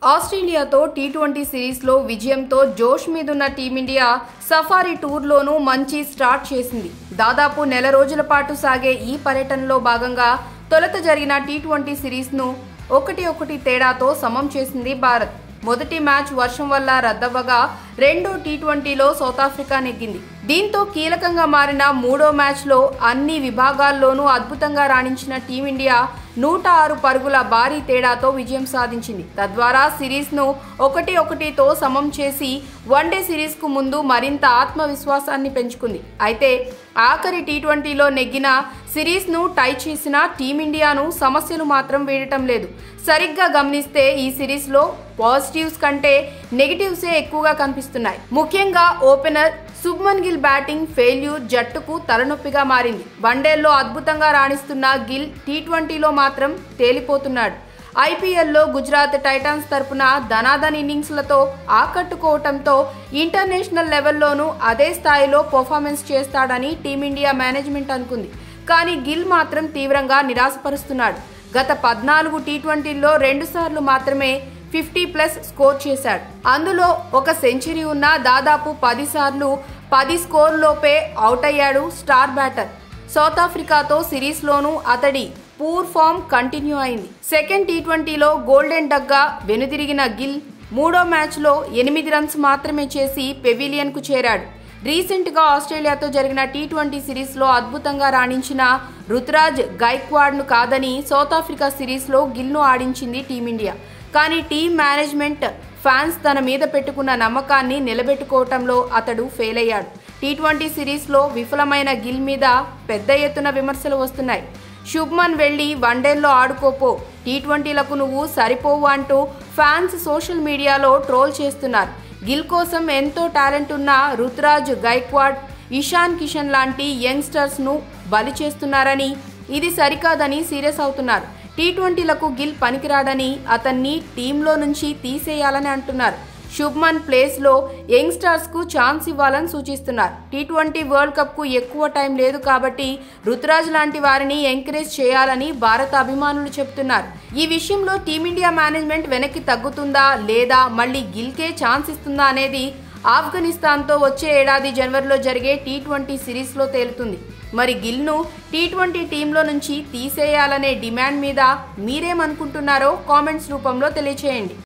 ఆస్ట్రేలియాతో T twenty సిరీస్లో విజయంతో జోష్ మీదున్న టీమిండియా సఫారీ టూర్లోనూ మంచి స్టార్ట్ చేసింది దాదాపు నెల రోజుల పాటు సాగే ఈ పర్యటనలో భాగంగా తొలుత జరిగిన టీ ట్వంటీ సిరీస్ను ఒకటి ఒకటి తేడాతో సమం చేసింది భారత్ మొదటి మ్యాచ్ వర్షం వల్ల రద్దవ్వగా రెండో టీ ట్వంటీలో సౌత్ ఆఫ్రికా నెగ్గింది దీంతో కీలకంగా మారిన మూడో మ్యాచ్లో అన్ని విభాగాల్లోనూ అద్భుతంగా రాణించిన టీమిండియా నూట ఆరు పరుగుల భారీ తేడాతో విజయం సాధించింది తద్వారా సిరీస్ను ఒకటి ఒకటితో సమం చేసి వన్డే సిరీస్కు ముందు మరింత ఆత్మవిశ్వాసాన్ని పెంచుకుంది అయితే ఆఖరి టీ ట్వంటీలో నెగ్గిన సిరీస్ను టై చేసిన టీమిండియాను సమస్యలు మాత్రం వీడటం లేదు సరిగ్గా గమనిస్తే ఈ సిరీస్లో పాజిటివ్స్ కంటే నెగిటివ్సే ఎక్కువగా కనిపిస్తున్నాయి ముఖ్యంగా opener Shubman Gill batting failure జట్టుకు తలనొప్పిగా మారింది వన్డేల్లో అద్భుతంగా రాణిస్తున్న గిల్ టీ ట్వంటీలో మాత్రం తేలిపోతున్నాడు ఐపీఎల్లో గుజరాత్ టైటాన్స్ తరపున ధనాధన్ ఇన్నింగ్స్లతో ఆకట్టుకోవటంతో ఇంటర్నేషనల్ లెవెల్లోనూ అదే స్థాయిలో పర్ఫార్మెన్స్ చేస్తాడని టీమిండియా మేనేజ్మెంట్ అనుకుంది కానీ గిల్ మాత్రం తీవ్రంగా నిరాశపరుస్తున్నాడు గత పద్నాలుగు టీ ట్వంటీల్లో రెండుసార్లు మాత్రమే ఫిఫ్టీ ప్లస్ స్కోర్ చేశాడు అందులో ఒక సెంచరీ ఉన్న దాదాపు పదిసార్లు పది స్కోర్ లోపే అవుట్ అయ్యాడు స్టార్ బ్యాటర్ సౌత్ ఆఫ్రికాతో సిరీస్లోనూ అతడి పూర్ ఫామ్ కంటిన్యూ అయింది సెకండ్ టీ ట్వంటీలో గోల్డెన్ డగ్గా వెనుదిరిగిన గిల్ మూడో మ్యాచ్లో ఎనిమిది రన్స్ మాత్రమే చేసి పెవిలియన్కు చేరాడు రీసెంట్గా ఆస్ట్రేలియాతో జరిగిన టీ ట్వంటీ సిరీస్లో అద్భుతంగా రాణించిన రుతురాజ్ గైక్వాడ్ను కాదని సౌత్ ఆఫ్రికా సిరీస్లో గిల్ను ఆడించింది టీమిండియా కానీ టీం మేనేజ్మెంట్ ఫ్యాన్స్ తన మీద పెట్టుకున్న నమ్మకాన్ని నిలబెట్టుకోవటంలో అతడు ఫెయిల్ అయ్యాడు టీ ట్వంటీ సిరీస్లో విఫలమైన గిల్ మీద పెద్ద ఎత్తున విమర్శలు వస్తున్నాయి శుభ్మన్ వెళ్ళి వన్డేల్లో ఆడుకోపో టీ ట్వంటీలకు నువ్వు సరిపోవు అంటూ ఫ్యాన్స్ సోషల్ మీడియాలో ట్రోల్ చేస్తున్నారు గిల్ కోసం ఎంతో టాలెంట్ ఉన్న రుతురాజ్ గైక్వాడ్ ఇషాన్ కిషన్ లాంటి యంగ్స్టర్స్ను బలి చేస్తున్నారని ఇది సరికాదని సీరియస్ అవుతున్నారు టీ ట్వంటీలకు గిల్ పనికిరాడని అతన్ని టీంలో నుంచి తీసేయాలని అంటున్నారు శుభ్మన్ ప్లేస్లో యంగ్స్టర్స్కు ఛాన్స్ ఇవ్వాలని సూచిస్తున్నారు టీ ట్వంటీ వరల్డ్ కప్కు ఎక్కువ టైం లేదు కాబట్టి రుతురాజ్ లాంటి వారిని ఎంకరేజ్ చేయాలని భారత అభిమానులు చెబుతున్నారు ఈ విషయంలో టీమిండియా మేనేజ్మెంట్ వెనక్కి తగ్గుతుందా లేదా మళ్ళీ గిల్కే ఛాన్స్ ఇస్తుందా అనేది ఆఫ్ఘనిస్తాన్తో వచ్చే ఏడాది జనవరిలో జరిగే టీ ట్వంటీ సిరీస్లో తేలుతుంది మరి గిల్ను టీ ట్వంటీ టీంలో నుంచి తీసేయాలనే డిమాండ్ మీద మీరేమనుకుంటున్నారో కామెంట్స్ రూపంలో తెలియచేయండి